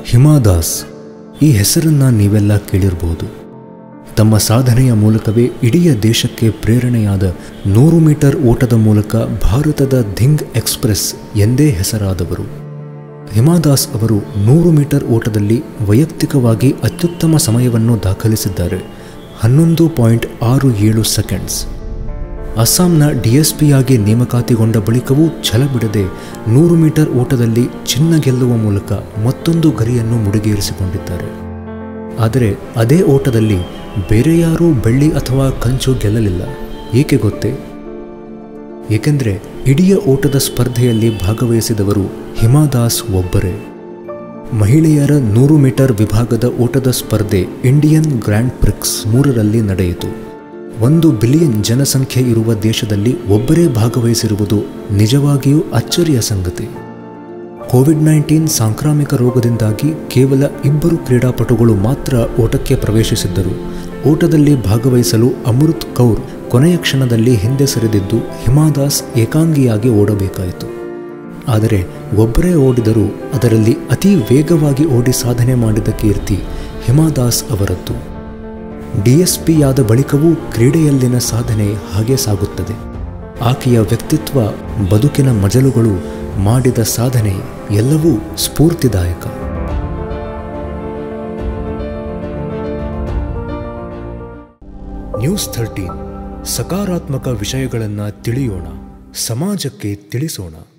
ಹಿಮಾದಾಸ್ ಈ ಹೆಸರನ್ನ ನೀವೆಲ್ಲ ಕೇಳಿರಬಹುದು ತಮ್ಮ ಸಾಧನೆಯ ಮೂಲಕವೇ ಇಡೀ ದೇಶಕ್ಕೆ ಪ್ರೇರಣೆಯಾದ ನೂರು ಮೀಟರ್ ಓಟದ ಮೂಲಕ ಭಾರತದ ಧಿಂಗ್ ಎಕ್ಸ್ಪ್ರೆಸ್ ಎಂದೇ ಹೆಸರಾದವರು ಹಿಮಾದಾಸ್ ಅವರು ನೂರು ಮೀಟರ್ ಓಟದಲ್ಲಿ ವೈಯಕ್ತಿಕವಾಗಿ ಅತ್ಯುತ್ತಮ ಸಮಯವನ್ನು ದಾಖಲಿಸಿದ್ದಾರೆ ಹನ್ನೊಂದು ಪಾಯಿಂಟ್ ಆರು ಏಳು ಸೆಕೆಂಡ್ಸ್ ಅಸ್ಸಾಂನ ಡಿಎಸ್ಪಿಯಾಗಿ ನೇಮಕಾತಿಗೊಂಡ ಬಳಿಕವೂ ಛಲ ಬಿಡದೆ ನೂರು ಮೀಟರ್ ಓಟದಲ್ಲಿ ಚಿನ್ನ ಗೆಲ್ಲುವ ಮೂಲಕ ಮತ್ತೊಂದು ಗರಿಯನ್ನು ಮುಡಿಗೇರಿಸಿಕೊಂಡಿದ್ದಾರೆ ಆದರೆ ಅದೇ ಓಟದಲ್ಲಿ ಬೇರೆ ಯಾರೂ ಬೆಳ್ಳಿ ಅಥವಾ ಕಂಚು ಗೆಲ್ಲಲಿಲ್ಲ ಏಕೆ ಗೊತ್ತೇ ಏಕೆಂದರೆ ಇಡೀ ಓಟದ ಸ್ಪರ್ಧೆಯಲ್ಲಿ ಭಾಗವಹಿಸಿದವರು ಹಿಮಾದಾಸ್ ಒಬ್ಬರೇ ಮಹಿಳೆಯರ ನೂರು ಮೀಟರ್ ವಿಭಾಗದ ಓಟದ ಸ್ಪರ್ಧೆ ಇಂಡಿಯನ್ ಗ್ರ್ಯಾಂಡ್ ಪ್ರಿಕ್ಸ್ ಮೂರರಲ್ಲಿ ನಡೆಯಿತು ಒಂದು ಬಿಲಿಯನ್ ಜನಸಂಖ್ಯೆ ಇರುವ ದೇಶದಲ್ಲಿ ಒಬ್ಬರೇ ಭಾಗವಹಿಸಿರುವುದು ನಿಜವಾಗಿಯೂ ಅಚ್ಚರಿಯ ಸಂಗತಿ ಕೋವಿಡ್ ನೈನ್ಟೀನ್ ಸಾಂಕ್ರಾಮಿಕ ರೋಗದಿಂದಾಗಿ ಕೇವಲ ಇಬ್ಬರು ಕ್ರೀಡಾಪಟುಗಳು ಮಾತ್ರ ಓಟಕ್ಕೆ ಪ್ರವೇಶಿಸಿದ್ದರು ಓಟದಲ್ಲಿ ಭಾಗವಹಿಸಲು ಅಮೃತ್ ಕೌರ್ ಕೊನೆಯ ಕ್ಷಣದಲ್ಲಿ ಹಿಂದೆ ಸರಿದಿದ್ದು ಹಿಮಾದಾಸ್ ಏಕಾಂಗಿಯಾಗಿ ಓಡಬೇಕಾಯಿತು ಆದರೆ ಒಬ್ಬರೇ ಓಡಿದರೂ ಅದರಲ್ಲಿ ಅತಿ ವೇಗವಾಗಿ ಓಡಿ ಸಾಧನೆ ಮಾಡಿದ ಕೀರ್ತಿ ಹಿಮಾದಾಸ್ ಅವರದ್ದು ಡಿಎಸ್ಪಿಯಾದ ಬಳಿಕವೂ ಕ್ರೀಡೆಯಲ್ಲಿನ ಸಾಧನೆ ಹಾಗೆ ಸಾಗುತ್ತದೆ ಆಕೆಯ ವ್ಯಕ್ತಿತ್ವ ಬದುಕಿನ ಮಜಲುಗಳು ಮಾಡಿದ ಸಾಧನೆ ಎಲ್ಲವೂ ಸ್ಫೂರ್ತಿದಾಯಕ ನ್ಯೂಸ್ ಥರ್ಟೀನ್ ಸಕಾರಾತ್ಮಕ ವಿಷಯಗಳನ್ನು ತಿಳಿಯೋಣ ಸಮಾಜಕ್ಕೆ ತಿಳಿಸೋಣ